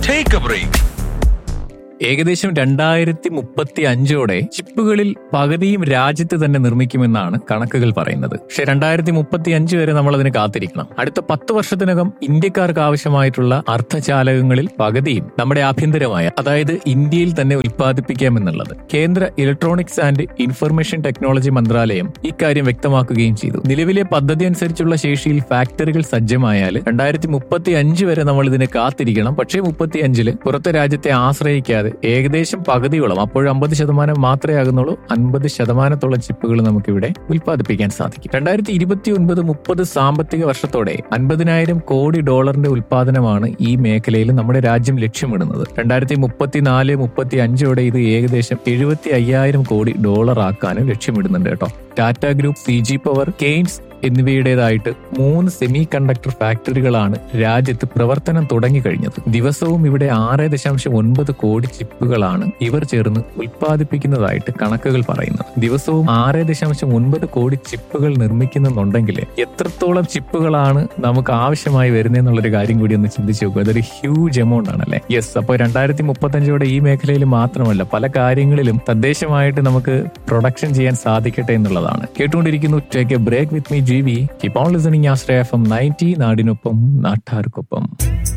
Take a break. ഏകദേശം രണ്ടായിരത്തി മുപ്പത്തി അഞ്ചോടെ ചിപ്പുകളിൽ പകുതിയും രാജ്യത്ത് തന്നെ നിർമ്മിക്കുമെന്നാണ് കണക്കുകൾ പറയുന്നത് പക്ഷെ രണ്ടായിരത്തി മുപ്പത്തി അഞ്ച് വരെ നമ്മൾ അതിന് കാത്തിരിക്കണം അടുത്ത പത്ത് വർഷത്തിനകം ഇന്ത്യക്കാർക്ക് ആവശ്യമായിട്ടുള്ള അർദ്ധചാലകങ്ങളിൽ പകുതിയും നമ്മുടെ ആഭ്യന്തരമായ അതായത് ഇന്ത്യയിൽ തന്നെ ഉൽപ്പാദിപ്പിക്കാമെന്നുള്ളത് കേന്ദ്ര ഇലക്ട്രോണിക്സ് ആൻഡ് ഇൻഫർമേഷൻ ടെക്നോളജി മന്ത്രാലയം ഇക്കാര്യം വ്യക്തമാക്കുകയും ചെയ്തു നിലവിലെ പദ്ധതി അനുസരിച്ചുള്ള ശേഷിയിൽ ഫാക്ടറികൾ സജ്ജമായാൽ രണ്ടായിരത്തി മുപ്പത്തി അഞ്ച് വരെ നമ്മൾ ഇതിനെ കാത്തിരിക്കണം പക്ഷേ മുപ്പത്തി അഞ്ചില് പുറത്തെ രാജ്യത്തെ ആശ്രയിക്കാതെ ഏകദേശം പകുതിയോളം അപ്പോഴും അമ്പത് ശതമാനം മാത്രമേ ആകുന്നുള്ളൂ അൻപത് ശതമാനത്തോളം ചിപ്പുകൾ നമുക്കിവിടെ ഉൽപ്പാദിപ്പിക്കാൻ സാധിക്കും രണ്ടായിരത്തി ഇരുപത്തി ഒൻപത് മുപ്പത് സാമ്പത്തിക വർഷത്തോടെ അൻപതിനായിരം കോടി ഡോളറിന്റെ ഉൽപ്പാദനമാണ് ഈ മേഖലയിൽ നമ്മുടെ രാജ്യം ലക്ഷ്യമിടുന്നത് രണ്ടായിരത്തി മുപ്പത്തിനാല് മുപ്പത്തി അഞ്ചോടെ ഇത് ഏകദേശം എഴുപത്തി അയ്യായിരം കോടി ഡോളർ ആക്കാനും ലക്ഷ്യമിടുന്നുണ്ട് കേട്ടോ Tata group C G power Kaynes എന്നിവയുടേതായിട്ട് മൂന്ന് സെമി കണ്ടക്ടർ ഫാക്ടറികളാണ് രാജ്യത്ത് പ്രവർത്തനം തുടങ്ങിക്കഴിഞ്ഞത് ദിവസവും ഇവിടെ ആറ് ദശാംശം ഒൻപത് കോടി ചിപ്പുകളാണ് ഇവർ ചേർന്ന് ഉൽപ്പാദിപ്പിക്കുന്നതായിട്ട് കണക്കുകൾ പറയുന്നത് ദിവസവും ആറ് ദശാംശം ഒൻപത് കോടി ചിപ്പുകൾ നിർമ്മിക്കുന്നുണ്ടെങ്കിൽ എത്രത്തോളം ചിപ്പുകളാണ് നമുക്ക് ആവശ്യമായി വരുന്നതെന്നുള്ളൊരു കാര്യം കൂടി ഒന്ന് ചിന്തിച്ചു നോക്കുക അതൊരു ഹ്യൂജ് എമൗണ്ട് ആണല്ലേ യെസ് അപ്പോൾ രണ്ടായിരത്തി മുപ്പത്തഞ്ചോടെ ഈ മേഖലയിൽ മാത്രമല്ല പല കാര്യങ്ങളിലും തദ്ദേശമായിട്ട് നമുക്ക് പ്രൊഡക്ഷൻ ചെയ്യാൻ സാധിക്കട്ടെ എന്നുള്ളതാണ് കേട്ടുകൊണ്ടിരിക്കുന്നു take a break with me G V keep on listening ആശ്രയ എഫ് എം നയൻറ്റി നാടിനൊപ്പം നാട്ടാർക്കൊപ്പം